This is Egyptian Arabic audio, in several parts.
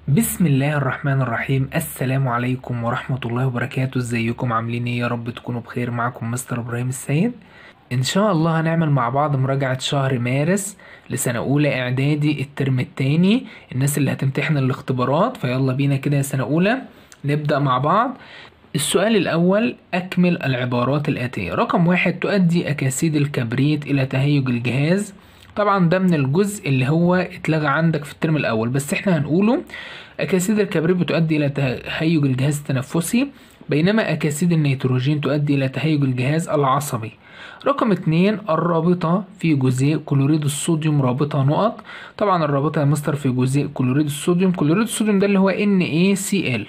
بسم الله الرحمن الرحيم السلام عليكم ورحمة الله وبركاته ازيكم عاملين ايه يا رب تكونوا بخير معكم مستر ابراهيم السيد ان شاء الله هنعمل مع بعض مراجعة شهر مارس لسنة اولى اعدادي الترم التاني الناس اللي هتمتحن الاختبارات فيلا بينا كده يا سنة اولى نبدأ مع بعض السؤال الأول أكمل العبارات الآتية رقم واحد تؤدي أكاسيد الكبريت إلى تهيج الجهاز طبعا ده من الجزء اللي هو اتلغى عندك في الترم الأول بس احنا هنقوله أكاسيد الكبريت بتؤدي إلى تهيج الجهاز التنفسي بينما أكاسيد النيتروجين تؤدي إلى تهيج الجهاز العصبي رقم اتنين الرابطة في جزيء كلوريد الصوديوم رابطة نقط طبعا الرابطة يا مستر في جزيء كلوريد الصوديوم كلوريد الصوديوم ده اللي هو NaCl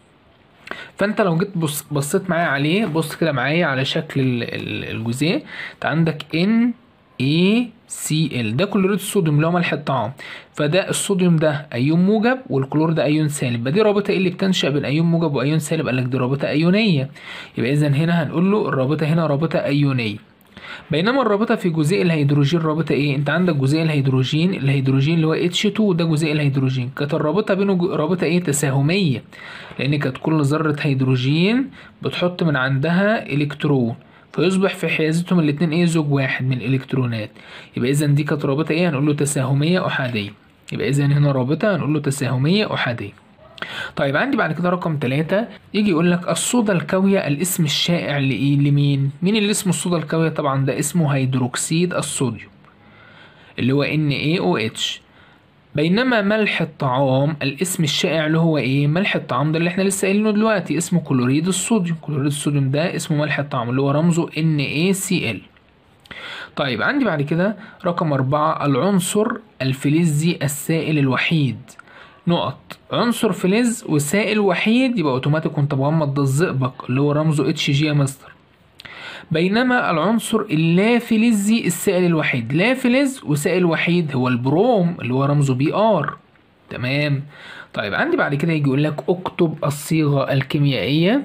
فانت لو جيت بص بصيت معايا عليه بص كده معايا على شكل ال- ال- الجزيء انت عندك ان اي سي ال ده كلوريد الصوديوم اللي هو ملح الطعام فده الصوديوم ده ايون موجب والكلور ده ايون سالب يبقى دي رابطه ايه اللي بتنشا بين ايون موجب وايون سالب قال لك دي رابطه ايونيه يبقى اذا هنا هنقول له الرابطه هنا رابطه ايونيه بينما الرابطه في جزيء الهيدروجين رابطه ايه انت عندك جزيء الهيدروجين الهيدروجين اللي هو H2 ده جزيء الهيدروجين كانت الرابطه بينه جو- رابطه ايه تساهميه لان كانت كل ذره هيدروجين بتحط من عندها الكترون فيصبح في حيازتهم الاتنين ايه زوج واحد من الالكترونات يبقى اذا دي كانت رابطه ايه هنقول له تساهميه احاديه يبقى اذا هنا رابطه هنقول له تساهميه احاديه طيب عندي بعد كده رقم ثلاثة يجي يقول لك الصودا الكاوية الاسم الشائع لإيه لمين؟ مين اللي اسمه الصودا الكاوية؟ طبعا ده اسمه هيدروكسيد الصوديوم اللي هو NaOH بينما ملح الطعام الاسم الشائع له هو ايه؟ ملح الطعام ده اللي احنا لسه قايلينه دلوقتي اسمه كلوريد الصوديوم، كلوريد الصوديوم ده اسمه ملح الطعام اللي هو رمزه NaCl. طيب عندي بعد كده رقم أربعة العنصر الفلزي السائل الوحيد نقط عنصر فلز وسائل وحيد يبقى اوتوماتيك وانت مغمض ده الزئبق اللي هو رمزه اتش جي يا مستر بينما العنصر اللا فلزي السائل الوحيد لا فلز وسائل وحيد هو البروم اللي هو رمزه بي ار تمام طيب عندي بعد كده يجي يقول لك اكتب الصيغه الكيميائيه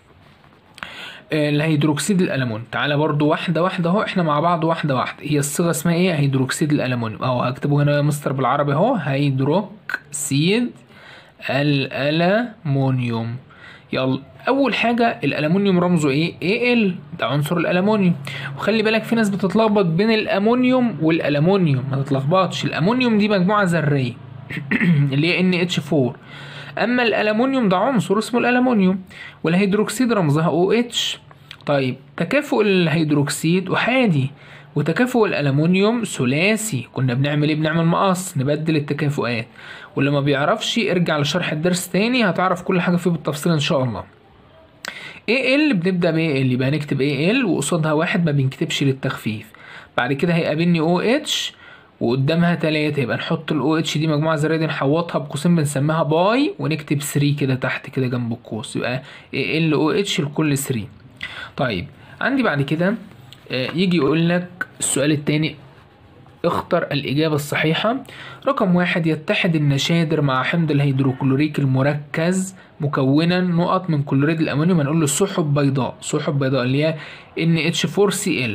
آه، الهيدروكسيد الالومنيوم تعالى برضو واحده واحده اهو احنا مع بعض واحده واحده هي الصيغه اسمها ايه هيدروكسيد الالومنيوم اهو هكتبه هنا يا مستر بالعربي اهو هيدروكسيد الالومنيوم يلا اول حاجه الالومنيوم رمزه ايه ال ده عنصر الالومنيوم وخلي بالك في ناس بتتلخبط بين الامونيوم والالومنيوم ما تتلخبطش الامونيوم دي مجموعه ذريه اللي هي NH4 اما الالومنيوم ده عنصر اسمه الالومنيوم والهيدروكسيد رمزها OH طيب تكافؤ الهيدروكسيد احادي وتكافؤ الالومنيوم ثلاثي كنا بنعمل ايه بنعمل مقص نبدل التكافؤات واللي ما بيعرفش ارجع لشرح الدرس تاني هتعرف كل حاجه فيه بالتفصيل ان شاء الله AL بنبدا ب AL يبقى هنكتب AL وقصادها واحد ما بنكتبش للتخفيف بعد كده هيقابلني OH وقدامها تلاتة يبقى نحط ال OH دي مجموعة ذرية دي نحوطها بقوسين بنسميها باي ونكتب 3 كده تحت كده جنب القوس يبقى AL OH لكل 3 طيب عندي بعد كده آه، يجي يقول لك السؤال التاني اختر الإجابة الصحيحة رقم واحد يتحد النشادر مع حمض الهيدروكلوريك المركز مكونا نقط من كلوريد الأمونيوم هنقول له سحب بيضاء سحب بيضاء اللي هي NH4Cl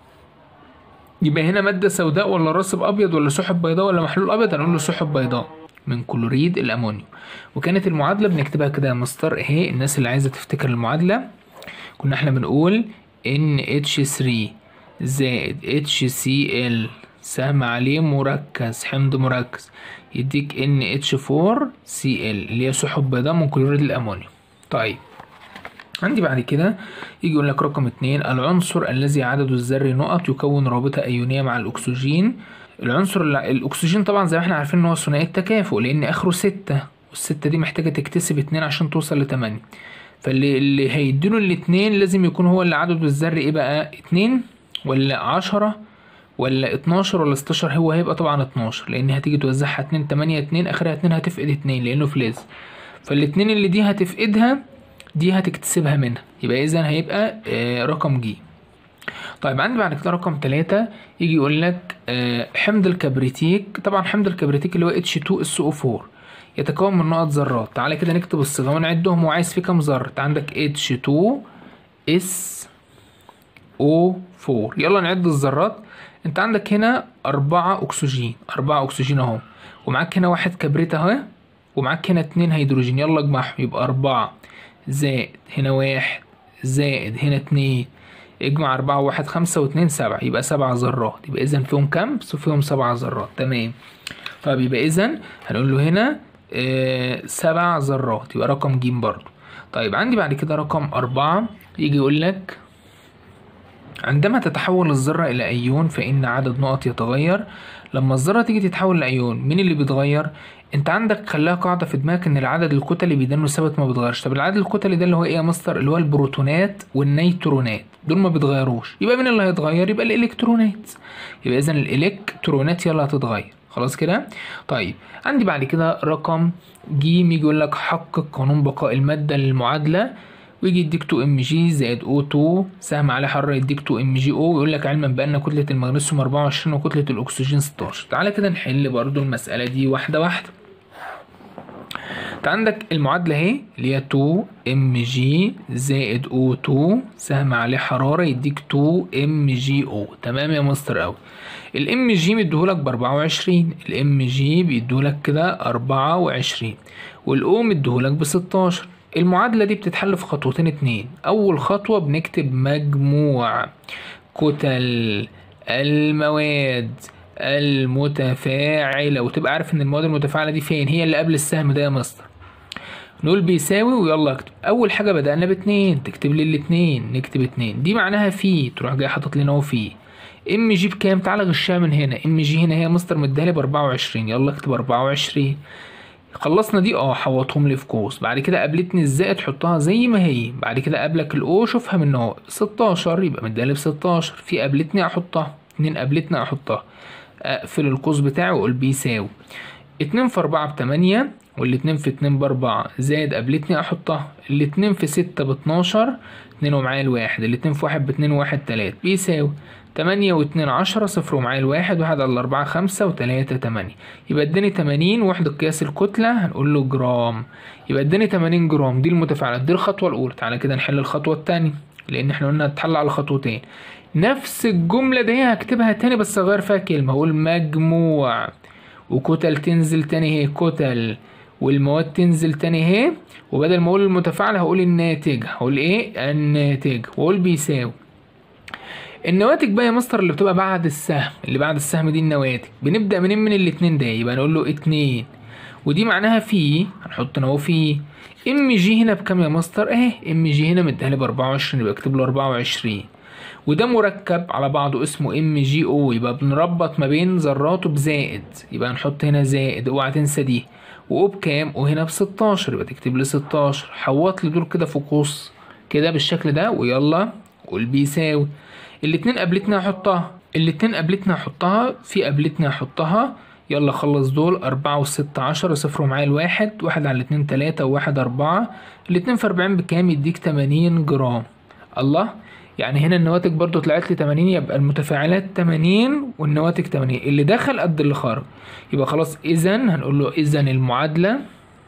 يبقى هنا مادة سوداء ولا راسب أبيض ولا سحب بيضاء ولا محلول أبيض هنقول له سحب بيضاء من كلوريد الأمونيوم وكانت المعادلة بنكتبها كده يا مستر اهي الناس اللي عايزة تفتكر المعادلة كنا احنا بنقول NH3 زائد HCl سهم عليه مركز حمض مركز يديك NH4Cl اللي هي سحب بيضاء من كلوريد الأمونيوم طيب عندي بعد كده يجي يقول لك رقم اتنين العنصر الذي عدده الذري نقط يكون رابطة أيونية مع الأكسجين العنصر اللي الأكسجين طبعا زي ما احنا عارفين إن هو ثنائي التكافؤ لأن آخره ستة والستة دي محتاجة تكتسب اتنين عشان توصل لتمانية فاللي اللي هيديله الاتنين لازم يكون هو اللي عدده الذري ايه بقى اتنين ولا عشرة ولا اتناشر ولا ستاشر هو هيبقى طبعا اتناشر لأن هتيجي توزعها اتنين تمانية اتنين آخرها اتنين هتفقد اتنين لأنه فلز فالاتنين اللي دي هتفقدها دي هتكتسبها منها يبقى إذا هيبقى آه رقم جي طيب عندي بعد كده رقم تلاتة يجي يقول لك آه حمض الكبريتيك طبعا حمض الكبريتيك اللي هو H2SO4 يتكون من نقط ذرات تعالى كده نكتب الصيغة ونعدهم وعايز فيه كام ذرة أنت عندك H2SO4 يلا نعد الذرات انت عندك هنا أربعة أكسجين أربعة أكسجين أهو ومعاك هنا واحد كبريت أهو ومعاك هنا اتنين هيدروجين يلا اجمعهم يبقى أربعة زائد هنا واحد زائد هنا اتنين اجمع أربعة وواحد خمسة واتنين سبعة يبقى سبع ذرات يبقى إذا فيهم كام؟ فيهم سبع ذرات تمام طيب يبقى إذا هنقول له هنا آه سبع ذرات يبقى رقم ج برضو طيب عندي بعد كده رقم أربعة يجي يقول لك عندما تتحول الذرة إلى أيون فإن عدد نقط يتغير لما الذرة تيجي تتحول لأيون مين اللي بيتغير؟ انت عندك خلاها قاعدة في دماغك ان العدد الكتلي بيدانه ثابت ما بيتغيرش طب العدد الكتلي ده اللي هو ايه يا مستر اللي هو البروتونات والنيترونات دول ما بيتغيروش يبقى مين اللي هيتغير يبقى الالكترونات يبقى اذا الالكترونات هي اللي هتتغير خلاص كده طيب عندي بعد كده رقم ج يجي يقول لك حقق قانون بقاء المادة للمعادلة ويجي يديك 2 ام جي زائد او 2 سهم عليه حرارة يديك 2 ام جي او ويقول لك علما بان كتلة المغنيسيوم 24 وكتلة الاكسجين 16 تعالى كده نحل برضو المسألة دي واحدة واحدة انت عندك المعادلة اهي اللي هي 2 ام جي زائد او 2 سهم عليه حرارة يديك 2 ام جي او تمام يا مستر اوي الام جي مديهولك ب 24 الام جي بيديهولك كده 24 والاو مديهولك ب 16 المعادلة دي بتتحل في خطوتين اتنين أول خطوة بنكتب مجموع كتل المواد المتفاعلة وتبقى عارف إن المواد المتفاعلة دي فين هي اللي قبل السهم ده يا مستر نقول بيساوي ويلا اكتب أول حاجة بدأنا باتنين تكتب لي الاتنين نكتب اتنين دي معناها في تروح جاي حاطط لنا اهو في ام جي بكام تعالى غشها من هنا ام جي هنا هي مستر مديها ب 24 يلا اكتب 24 خلصنا دي اه حوطهم لي في قوس بعد كده قابلتني الزائد حطها زي ما هي بعد كده قابلك الاو شوفها من اهو 16 يبقى مديها ب 16 في قابلتني احطها اتنين قابلتني احطها اقفل القوس بتاعي واقول بيساوي اتنين في اربعة بتمانية والاتنين في اتنين باربعة زائد قابلتني احطها الاتنين في ستة باتناشر اتنين ومعايا الواحد الاتنين في واحد باتنين وواحد تلاتة بيساوي تمانية واتنين عشرة صفر ومعايا الواحد واحد على الأربعة خمسة وتلاتة تمانية يبقى اداني تمانين وحدة قياس الكتلة هنقول له جرام يبقى اداني تمانين جرام دي المتفاعلات دي الخطوة الأولى تعالى كده نحل الخطوة التانية لأن احنا قلنا هتحل على خطوتين نفس الجملة دي هكتبها تاني بس أغير فيها كلمة أقول مجموع وكتل تنزل تاني هي كتل والمواد تنزل تاني اهي وبدل ما اقول المتفاعل هقول الناتج هقول ايه الناتج واقول بيساوي النواتج بقى يا مستر اللي بتبقى بعد السهم اللي بعد السهم دي النواتج بنبدا منين من الاتنين ده يبقى نقول له اتنين ودي معناها في هنحط هنا اهو في ام جي هنا بكام يا مستر اهي ام جي هنا مديها لي ب 24 يبقى اكتب له 24 وده مركب على بعضه اسمه ام جي او يبقى بنربط ما بين ذراته بزائد يبقى نحط هنا زائد اوعى تنسى دي واو بكام وهنا ب 16 يبقى تكتب لي 16 حوط لي دول كده في قوس كده بالشكل ده ويلا قول بيساوي الاتنين قابلتنا احطها الاتنين قابلتنا احطها في قابلتنا احطها يلا خلص دول أربعة وستة عشرة صفر ومعايا الواحد واحد على الاتنين تلاتة وواحد أربعة الاتنين في أربعين بكام يديك تمانين جرام الله يعني هنا النواتج برضو طلعت لي 80 يبقى المتفاعلات 80 والنواتج 80 اللي دخل قد اللي خرج يبقى خلاص اذا هنقول له اذا المعادلة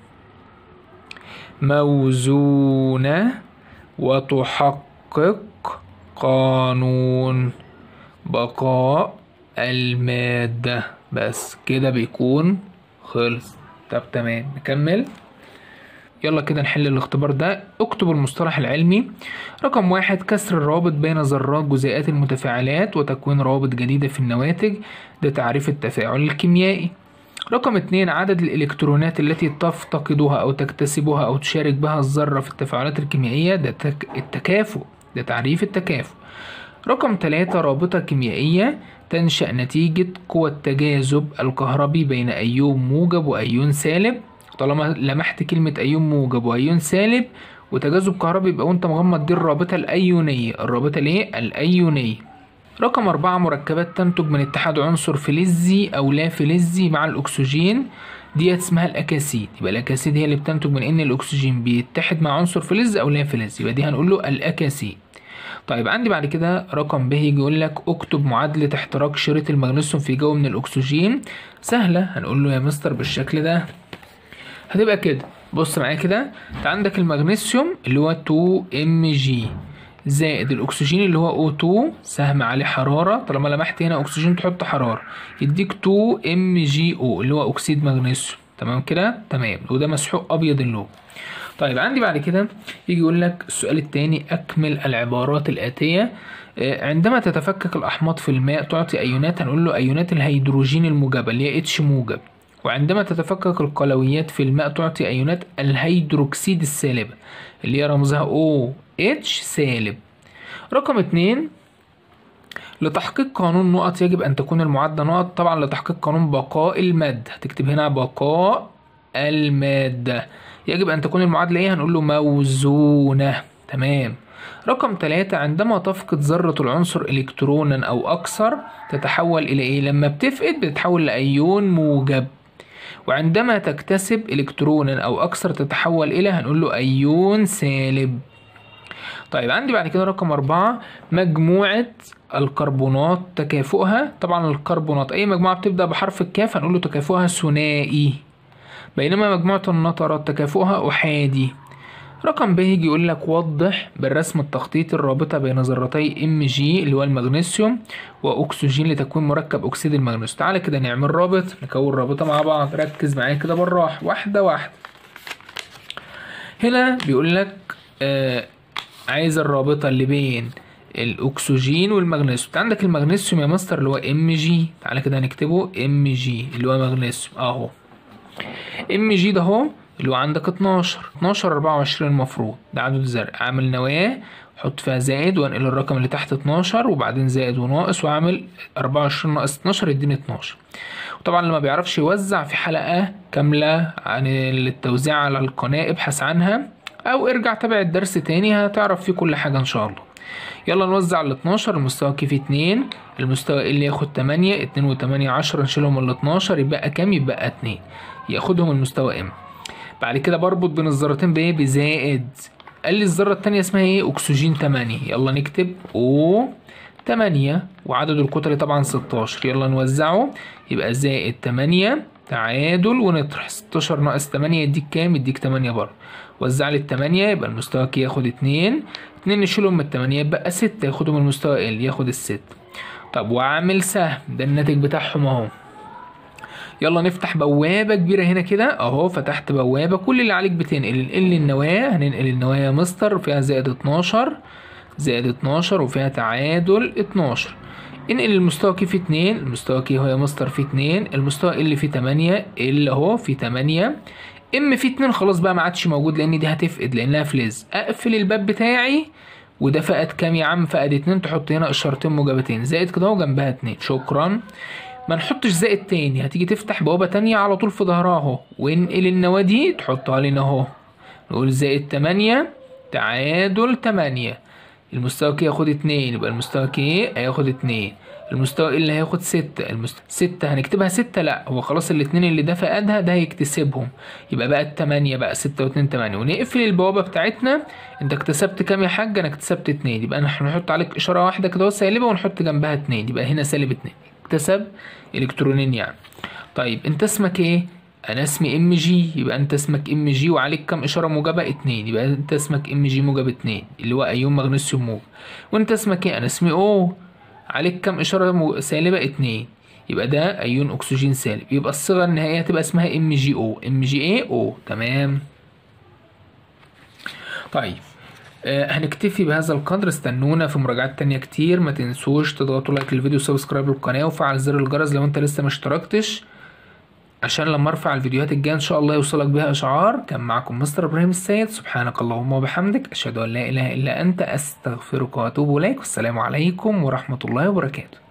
موزونة وتحقق قانون بقاء المادة بس كده بيكون خلص طب تمام نكمل يلا كده نحل الاختبار ده اكتب المصطلح العلمي رقم واحد كسر الروابط بين ذرات جزيئات المتفاعلات وتكوين روابط جديدة في النواتج ده تعريف التفاعل الكيميائي رقم اتنين عدد الإلكترونات التي تفتقدها أو تكتسبها أو تشارك بها الذرة في التفاعلات الكيميائية ده تك... التكافؤ ده تعريف التكافؤ رقم تلاتة رابطة كيميائية تنشأ نتيجة قوى التجاذب الكهربي بين أيون موجب وأيون سالب طالما لمحت كلمة أيون موجب وأيون سالب وتجاذب كهربي يبقى وانت مغمض دي الرابطة الأيونية الرابطة الايه الأيونية رقم أربعة مركبات تنتج من اتحاد عنصر فلزي أو لا فلزي مع الأكسجين ديت اسمها الأكاسيد يبقى الأكاسيد هي اللي بتنتج من إن الأكسجين بيتحد مع عنصر فلز أو لا فلز يبقى دي هنقول له الأكاسيد طيب عندي بعد كده رقم ب يجي يقول لك اكتب معادلة احتراق شريط المغنيسيوم في جو من الأكسجين سهلة هنقول له يا مستر بالشكل ده هتبقى كده بص معايا كده انت عندك المغنيسيوم اللي هو 2 ام جي زائد الاكسجين اللي هو O2 سهم عليه حرارة طالما لمحت هنا اكسجين تحط حرارة يديك 2 ام جي او اللي هو اكسيد مغنيسيوم تمام كده تمام وده مسحوق ابيض اللون طيب عندي بعد كده يجي يقول لك السؤال الثاني اكمل العبارات الاتيه آه، عندما تتفكك الاحماض في الماء تعطي ايونات هنقول له ايونات الهيدروجين الموجبه اللي هي اتش موجب وعندما تتفكك القلويات في الماء تعطي ايونات الهيدروكسيد السالبه اللي هي رمزها او اتش سالب رقم اتنين لتحقيق قانون نقط يجب أن تكون المعادلة نقط طبعا لتحقيق قانون بقاء المادة هتكتب هنا بقاء المادة يجب أن تكون المعادلة إيه هنقول له موزونة تمام رقم ثلاثة عندما تفقد ذرة العنصر إلكترونا أو أكثر تتحول إلى إيه لما بتفقد بتتحول لأيون موجب وعندما تكتسب إلكترونا أو أكثر تتحول إلى هنقول له أيون سالب طيب عندي بعد كده رقم أربعة مجموعة الكربونات تكافؤها طبعا الكربونات أي مجموعة بتبدأ بحرف الكاف هنقول له تكافؤها ثنائي بينما مجموعة النطرات تكافؤها أحادي رقم ب يجي يقول لك وضح بالرسم التخطيطي الرابطة بين ذرتي ام جي اللي هو المغنيسيوم واكسجين لتكوين مركب اكسيد المغنيسيوم تعالى كده نعمل رابط نكون رابطة مع بعض ركز معايا كده بالراحة واحدة واحدة هنا بيقول لك آه عايز الرابطة اللي بين الاكسجين والمغنيسيوم انت عندك المغنيسيوم يا مستر اللي هو ام جي تعالى كده هنكتبه ام جي اللي هو مغنيسيوم اهو ام جي ده اهو اللي هو عندك 12 12 24 المفروض ده عدد الزرع اعمل نواة حط فيها زائد وانقل الرقم اللي تحت 12 وبعدين زائد وناقص واعمل 24 ناقص 12 يديني 12 وطبعا اللي ما بيعرفش يوزع في حلقة كاملة عن التوزيع على القناة ابحث عنها او ارجع تابع الدرس تاني هتعرف فيه كل حاجة ان شاء الله يلا نوزع ال 12 المستوى كيف 2 المستوى اللي ياخد 8 2 و8 10 نشيلهم ال 12 يبقى كام يبقى 2 ياخدهم المستوى ام بعد كده بربط بين الذرتين بايه بزائد قال لي الذره التانية اسمها ايه اكسجين 8 يلا نكتب او 8 وعدد الكتل طبعا 16 يلا نوزعه يبقى زائد 8 تعادل ونطرح 16 ناقص 8 يديك كام يديك 8 برضه وزع لي ال 8 يبقى المستوى كي ياخد 2 2 نشيلهم من ال 8 يبقى 6 ياخدهم المستوى ال ياخد الست طب وعامل سهم ده الناتج بتاعهم اهو يلا نفتح بوابة كبيرة هنا كده اهو فتحت بوابة كل اللي عليك بتنقل ال النواة هننقل النواة يا مستر فيها زائد 12 زائد 12 وفيها تعادل 12 انقل المستوى كي في 2 المستوى كي هو يا مستر في 2 المستوى اللي فيه 8 اللي اهو في 8 ام في 2 خلاص بقى ما عادش موجود لان دي هتفقد لانها فلز اقفل الباب بتاعي وده فقد كام يا عم فقد 2 تحط هنا اشارتين موجبتين زائد كده اهو جنبها 2 شكرا ما نحطش زائد تاني هتيجي تفتح بوابة تانية على طول في ظهرها اهو وانقل النواة دي تحطها لنا اهو نقول زائد 8 تعادل 8 المستوى كي ياخد 2 يبقى المستوى كي هياخد 2 المستوى اللي هياخد ستة المستوى ستة هنكتبها ستة لا هو خلاص الاتنين اللي ده فقدها ده هيكتسبهم يبقى بقى التمانية بقى ستة واتنين تمانية ونقفل البوابة بتاعتنا انت اكتسبت كام يا حاج انا اكتسبت اتنين يبقى احنا هنحط عليك اشارة واحدة كده اهو سالبة ونحط جنبها اتنين يبقى هنا سالب اتنين اكتسب الكترونين يعني طيب انت اسمك ايه انا اسمي ام جي يبقى انت اسمك ام جي وعليك كام اشاره موجبه اتنين يبقى انت اسمك ام جي موجب اتنين اللي هو ايون مغنيسيوم موجب وانت اسمك ايه انا اسمي او عليك كام اشاره مو- سالبه اتنين يبقى ده ايون اكسجين سالب يبقى الصيغه النهائيه هتبقى اسمها ام جي او ام جي اي او تمام طيب آه هنكتفي بهذا القدر استنونا في مراجعات تانية كتير ما تنسوش تضغطوا لايك للفيديو وسبسكرايب للقناة وفعل زر الجرس لو انت لسه مشتركتش عشان لما ارفع الفيديوهات الجايه ان شاء الله يوصلك بها اشعار كان معكم مستر ابراهيم السيد سبحانك اللهم وبحمدك اشهد ان لا اله الا انت استغفرك واتوب اليك والسلام عليكم ورحمه الله وبركاته